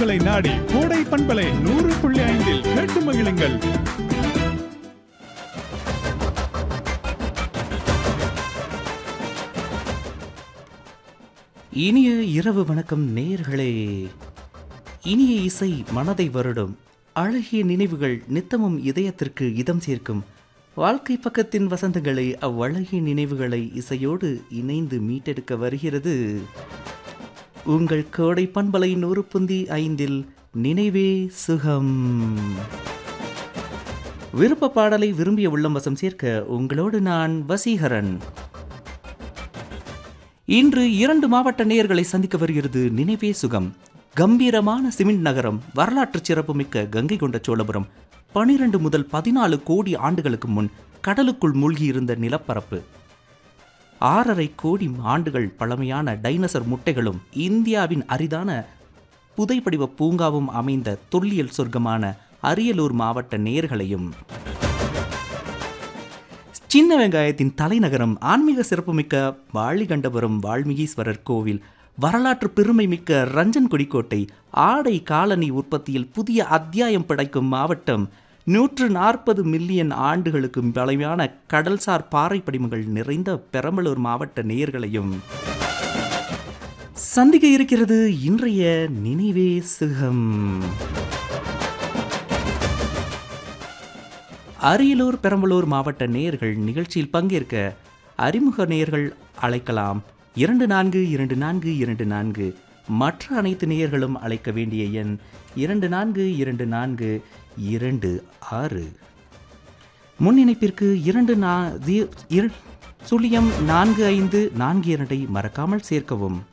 உங்களை நாடி கோடை பண்பலை நூறு புள்ளி ஐந்தில் கேட்டு மகிழுங்கள் இனிய இரவு வணக்கம் நேயர்களே இனிய இசை மனதை வருடும் அழகிய நினைவுகள் நித்தமும் இதயத்திற்கு இதம் சேர்க்கும் வாழ்க்கை பக்கத்தின் வசந்தங்களை அவ்வழகிய நினைவுகளை இசையோடு இணைந்து மீட்டெடுக்க வருகிறது உங்கள் கோடை பண்பலை நூறு புந்தி ஐந்தில் நினைவே சுகம் விருப்ப பாடலை விரும்பிய உள்ளம் வசம் சேர்க்க உங்களோடு நான் வசீகரன் இன்று இரண்டு மாவட்ட நேயர்களை சந்திக்க வருகிறது நினைவே சுகம் கம்பீரமான சிமெண்ட் நகரம் வரலாற்று சிறப்புமிக்க கங்கை கொண்ட சோழபுரம் பனிரெண்டு முதல் பதினாலு கோடி ஆண்டுகளுக்கு முன் கடலுக்குள் மூழ்கியிருந்த நிலப்பரப்பு ஆறரை கோடி ஆண்டுகள் பழமையான டைனோசர் முட்டைகளும் இந்தியாவின் அரிதான புதைப்படிவ பூங்காவும் அமைந்த தொல்லியல் சொர்க்கமான அரியலூர் மாவட்ட நேர்களையும் சின்ன வெங்காயத்தின் தலைநகரம் ஆன்மீக சிறப்புமிக்க வாழிகண்டபுரம் வால்மீகீஸ்வரர் கோவில் வரலாற்று பெருமை மிக்க ரஞ்சன்குடி கோட்டை ஆடை காலனி உற்பத்தியில் புதிய அத்தியாயம் படைக்கும் மாவட்டம் நூற்று நாற்பது மில்லியன் ஆண்டுகளுக்கு பழமையான கடல்சார் பாறை படிமங்கள் நிறைந்த பெரம்பலூர் மாவட்ட நேயர்களையும் சந்திக்க இருக்கிறது இன்றைய நினைவே சுகம் அரியலூர் பெரம்பலூர் மாவட்ட நேயர்கள் நிகழ்ச்சியில் பங்கேற்க அறிமுக நேயர்கள் அழைக்கலாம் இரண்டு நான்கு இரண்டு நான்கு இரண்டு நான்கு மற்ற அனைத்து நேயர்களும் அழைக்க வேண்டிய எண் இரண்டு நான்கு இரண்டு நான்கு இரண்டு ஆறு முன் இணைப்பிற்கு இரண்டு நா தி- இர- சுழியம் நான்கு ஐந்து நான்கு இரண்டை மறக்காமல் சேர்க்கவும்